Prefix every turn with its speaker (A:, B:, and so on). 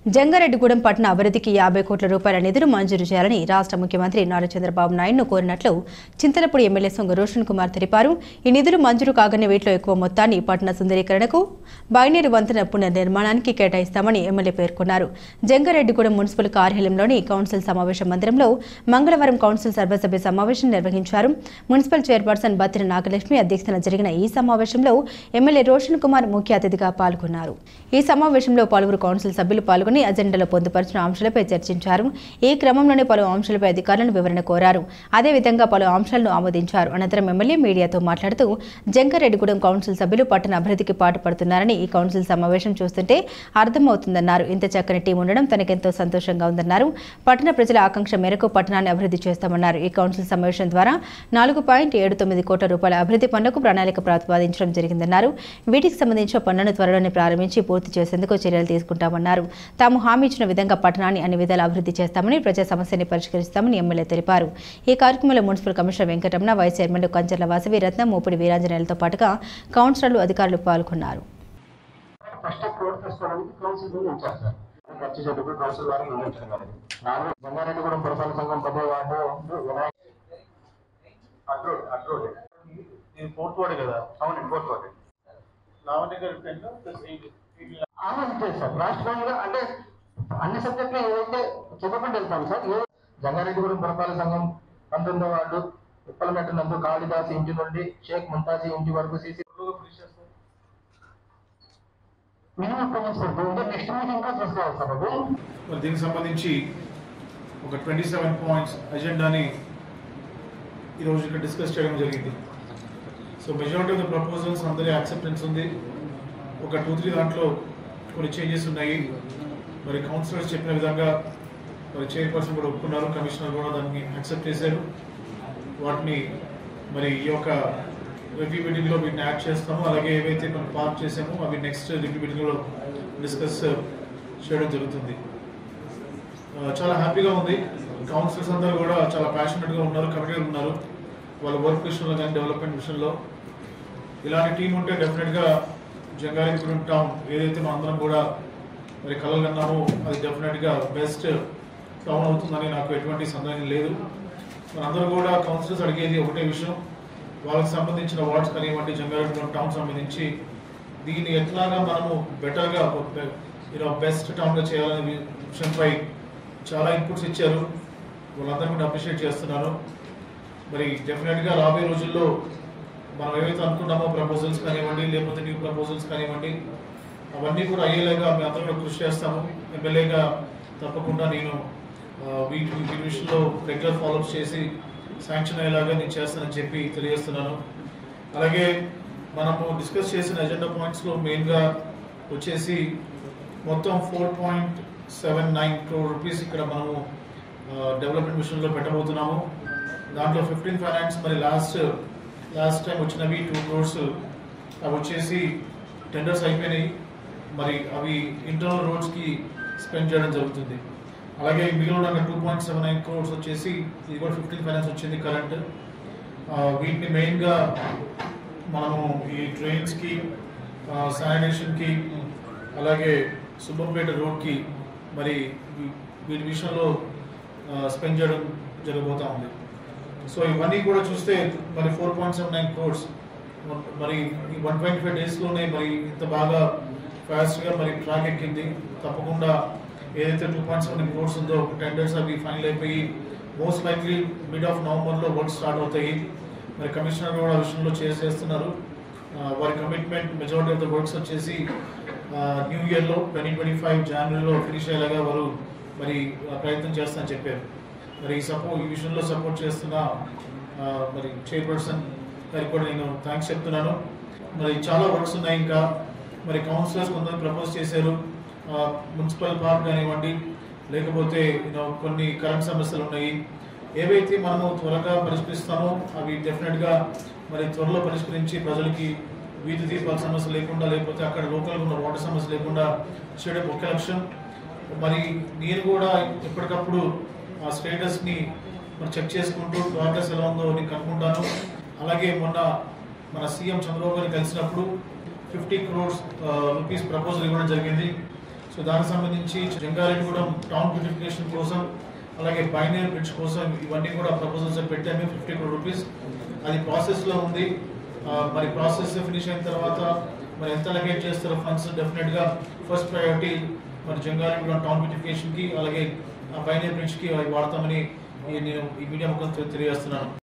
A: జంగారెడ్డిగూడెం పట్టణ అభివృద్ధికి యాభై కోట్ల రూపాయల నిధులు మంజూరు చేయాలని రాష్ట్ర ముఖ్యమంత్రి నారా చంద్రబాబు నాయుడును కోరినట్లు చింతలపూడి ఎమ్మెల్యే సొంగ రోషన్ కుమార్ తెలిపారు ఈ నిధులు మంజూరు కాగానే వీటిలో ఎక్కువ మొత్తాన్ని పట్టణ సుందరీకరణకు బైనేరు వంతెన పునర్నిర్మాణానికి కేటాయిస్తామని ఎమ్మెల్యే పేర్కొన్నారు జంగారెడ్డిగూడెం మున్సిపల్ కార్యాలయంలోని కౌన్సిల్ సమావేశ మందిరంలో మంగళవారం కౌన్సిల్ సర్వసభ్య సమావేశం నిర్వహించారు మున్సిపల్ చైర్పర్సన్ బత్తిన నాగలక్ష్మి అధ్యక్షతన జరిగిన ఈ సమావేశంలో ఎమ్మెల్యే రోషన్ కుమార్ ముఖ్య అతిథిగా పాల్గొన్నారు ఈ సమావేశంలో పలువురు కౌన్సిల్ సభ్యులు పాల్గొని అజెండాలో పొందుపరిచిన అంశాలపై చర్చించారు ఈ క్రమంలోనే పలు అంశాలపై అధికారులను వివరణ కోరారు అదేవిధంగా పలు అంశాలను ఆమోదించారు అనంతరం ఎమ్మెల్యే మీడియాతో మాట్లాడుతూ జంగారెడ్డిగూడెం కౌన్సిల్ సభ్యులు పట్టణ అభివృద్ధికి పాటుపడుతున్నారని ఈ కౌన్సిల్ సమావేశం చూస్తుంటే అర్థమవుతుందన్నారు ఇంత చక్కని టీం ఉండడం తనకెంతో సంతోషంగా ఉందన్నారు పట్టణ ప్రజల ఆకాంక్ష మేరకు పట్టణాన్ని అభివృద్ధి చేస్తామన్నారు ఈ కౌన్సిల్ సమావేశం ద్వారా నాలుగు పాయింట్ ఏడు తొమ్మిది కోట్ల రూపాయల అభివృద్ధి పనులకు ప్రణాళిక ప్రతిపాదించడం జరిగిందన్నారు వీటికి సంబంధించిన పనులను త్వరలోనే ప్రారంభించి పూర్తి చేసేందుకు చర్యలు తీసుకుంటామన్నారు తాము హామీ ఇచ్చిన విధంగా పట్టణాన్ని అన్ని విధాలు అభివృద్ధి చేస్తామని ప్రజా సమస్యని పరిష్కరిస్తామని ఎమ్మెల్యే తెలిపారు ఈ కార్యక్రమంలో municipal commissioner Venkataramana vice chairman Kancharla Vasavi Ratnam Mupidi వీరాంజనేయులతో పాటుగా కౌన్సిలర్లు అధికారులు పాల్గొన్నారు
B: ఫస్ట్ కోర్టు తీసుకోవడానికి కౌన్సిల్ ముందు ఉంచారు సార్ ఖర్చు చెట్టుకు కౌన్సిల్ ద్వారా నిర్ణయించడం జరిగింది నాలుగు జంగారెడ్డిగూడెం పురపాలక సంఘం పదో వార్డు వినాయక అడ్రోడ్ అడ్రోడ్
C: ఇది ఫోర్త్ వార్డ్ కదా
B: అవునండి ఫోర్త్ వార్డు
C: లావణ్య గారి టెన్ ప్లస్ ఎయిట్
B: ఆలోచించారు సార్ రాష్ట్రంలో అంటే అన్ని సబ్జెక్టులు ఏదైతే చదువుకుంటూ వెళ్తాం సార్ ఏ జంగారెడ్డిగూడెం పురపాలక సంఘం పంతొమ్మిదో వార్డు ఉప్పలమెట్ట నందు కాళిదాస్ ఇంటి నుండి షేక్ ముంతాజీ ఇంటి వరకు సీసీ
C: ఫినిష్ చేస్తాం
B: మినిమం పేమెంట్స్ పడుతుంది నెక్స్ట్ మీటింగ్ ఇంకా చేసుకోవాలి సార్ అది
C: మరి దీనికి సంబంధించి ఒక ట్వంటీ సెవెన్ పాయింట్స్ అజెండాని ఈరోజు ఇక్కడ డిస్కస్ చేయడం జరిగింది so majority of the proposals అందరి యాక్సెప్టెన్స్ ఉంది ఒక టూ త్రీ దాంట్లో కొన్ని చేంజెస్ ఉన్నాయి మరి కౌన్సిలర్స్ చెప్పిన విధంగా మరి చైర్పర్సన్ కూడా ఒప్పుకున్నారు కమిషనర్ కూడా దాన్ని యాక్సెప్ట్ చేశారు వాటిని మరి ఈ యొక్క రివ్యూ మీటింగ్లో వీటిని యాడ్ చేస్తాము అలాగే ఏవైతే మనం పార్క్ చేసామో అవి నెక్స్ట్ రివ్యూ మీటింగ్లో డిస్కస్ చేయడం జరుగుతుంది ఆ, చాలా హ్యాపీగా ఉంది కౌన్సిలర్స్ అందరూ కూడా చాలా ప్యాషనెట్గా ఉన్నారు కమిటెడ్ ఉన్నారు వాళ్ళ వర్క్ విషయంలో కానీ డెవలప్మెంట్ విషయంలో ఇలాంటి టీం ఉంటే డెఫినెట్గా జంగారెడ్డిగూడెం టౌన్ ఏదైతే మనం అందరం కూడా మరి కలలు కన్నామో అది డెఫినెట్గా బెస్ట్ టౌన్ అవుతుందని నాకు ఎటువంటి సందేహం లేదు మనందరూ కూడా కౌన్సిలర్స్ అడిగేది ఒకటే విషయం వాళ్ళకి సంబంధించిన వార్డ్స్ కానివ్వండి జంగారెడ్డిగూడెం టౌన్ సంబంధించి దీన్ని ఎట్లాగా మనము బెటర్గా యూనో బెస్ట్ టౌన్గా చేయాలనే విషయంపై చాలా ఇన్పుట్స్ ఇచ్చారు వాళ్ళందరూ కూడా అప్రిషియేట్ చేస్తున్నాను మరి డెఫినెట్గా రాబోయే రోజుల్లో మనం ఏవైతే అనుకున్నామో ప్రపోజల్స్ కానివ్వండి లేకపోతే న్యూ ప్రపోజల్స్ కానివ్వండి అవన్నీ కూడా అయ్యేలాగా మేము అందరం కూడా కృషి చేస్తాము ఎమ్మెల్యేగా తప్పకుండా నేను ఆ, వీటి వీటి విషయంలో రెగ్యులర్ ఫాలోఅప్స్ చేసి శాంక్షన్ అయ్యేలాగా నేను చేస్తానని చెప్పి తెలియజేస్తున్నాను అలాగే మనము డిస్కస్ చేసిన ఎజెండా పాయింట్స్లో మెయిన్గా వచ్చేసి మొత్తం four point seven nine crore rupees ఇక్కడ మనము డెవలప్మెంట్ మిషన్లో పెట్టబోతున్నాము దాంట్లో ఫిఫ్టీన్ ఫైనాన్స్ మరి లాస్ట్ లాస్ట్ టైం వచ్చినవి టూ క్రోర్స్ అవి వచ్చేసి టెండర్స్ అయిపోయినాయి మరి అవి ఇంటర్నల్ రోడ్స్కి స్పెండ్ చేయడం జరుగుతుంది అలాగే మిగిలిన two point seven nine crores వచ్చేసి ఇది కూడా ఫిఫ్టీన్ ఫైనాన్స్ వచ్చింది కరెంట్ వీటిని మెయిన్గా మనము ఈ ట్రైన్స్కి శానిటేషన్కి అలాగే సుబ్బంపేట రోడ్కి మరి వీ- వీటి విషయంలో స్పెండ్ చేయడం జరగబోతా ఉంది సో ఇవన్నీ కూడా చూస్తే మరి four point seven nine crores మరి ఈ వన్ ట్వంటీ ఫైవ్ డేస్లోనే మరి ఇంత బాగా ఫాస్ట్గా మరి ట్రాక్ ఎక్కింది తప్పకుండా ఏదైతే టూ పాయింట్ సెవెన్ క్రోర్స్ ఉందో టెండర్స్ అవి ఫైనల్ అయిపోయి మోస్ట్ లైక్లీ మిడ్ ఆఫ్ నవంబర్లో వర్క్ స్టార్ట్ అవుతాయి మరి కమిషనర్ కూడా ఆ విషయంలో చేసేస్తున్నారు ఆ, వారి commitment majority of the works వచ్చేసి న్యూ ఇయర్లో ట్వంటీ ట్వంటీ ఫైవ్ జనవరిలో ఫినిష్ అయ్యేలాగా వారు మరి ఆ, ప్రయత్నం చేస్తానని చెప్పారు మరి ఈ సపోర్ట్ ఈ విషయంలో సపోర్ట్ చేస్తున్న ఆ, మరి చైర్పర్సన్ గారికి కూడా నేను థ్యాంక్స్ చెప్తున్నాను మరి చాలా వర్క్స్ ఉన్నాయి ఇంకా మరి కౌన్సిలర్స్ కొంతమంది ప్రపోజ్ చేశారు ఆ, మున్సిపల్ పార్క్ కానివ్వండి లేకపోతే యూనో కొన్ని కరెంట్ సమస్యలు ఉన్నాయి ఏవైతే మనము త్వరగా పరిష్కరిస్తామో అవి డెఫినెట్గా మరి త్వరలో పరిష్కరించి ప్రజలకి వీధి దీపాల సమస్య లేకుండా లేకపోతే అక్కడ లోకల్గా ఉన్న వాటర్ సమస్య లేకుండా చేయడం ముఖ్య లక్ష్యం మరి నేను కూడా ఎప్పటికప్పుడు ఆ స్టేటస్ని మరి చెక్ చేసుకుంటూ ప్రోగ్రెస్ ఎలా ఉందో అని కనుక్కుంటాను అలాగే మొన్న మన సీఎం చంద్రబాబు గారిని కలిసినప్పుడు ఫిఫ్టీ క్రోర్స్ రూపీస్ ప్రపోజల్ ఇవ్వడం జరిగింది సో దానికి సంబంధించి జంగారెడ్డిగూడెం టౌన్ బ్యూటిఫికేషన్ కోసం అలాగే బైనర్ బ్రిడ్జ్ కోసం ఇవన్నీ కూడా ప్రపోజల్స్ పెట్టాము ఫిఫ్టీ క్రోర్ రూపీస్ అది ప్రాసెస్లో ఉంది ఆ, మరి ప్రాసెస్ ఫినిష్ అయిన తర్వాత మరి ఎంత అలకేట్ చేస్తారో ఫండ్స్ డెఫినెట్గా ఫస్ట్ ప్రయారిటీ మరి జంగారెడ్డిగూడెం టౌన్ బ్యూటిఫికేషన్కి అలాగే బైనర్ బ్రిడ్జ్కి అవి వాడతామని ఈ నేను ఈ మీడియా ముఖం తెలియజేస్తున్నాను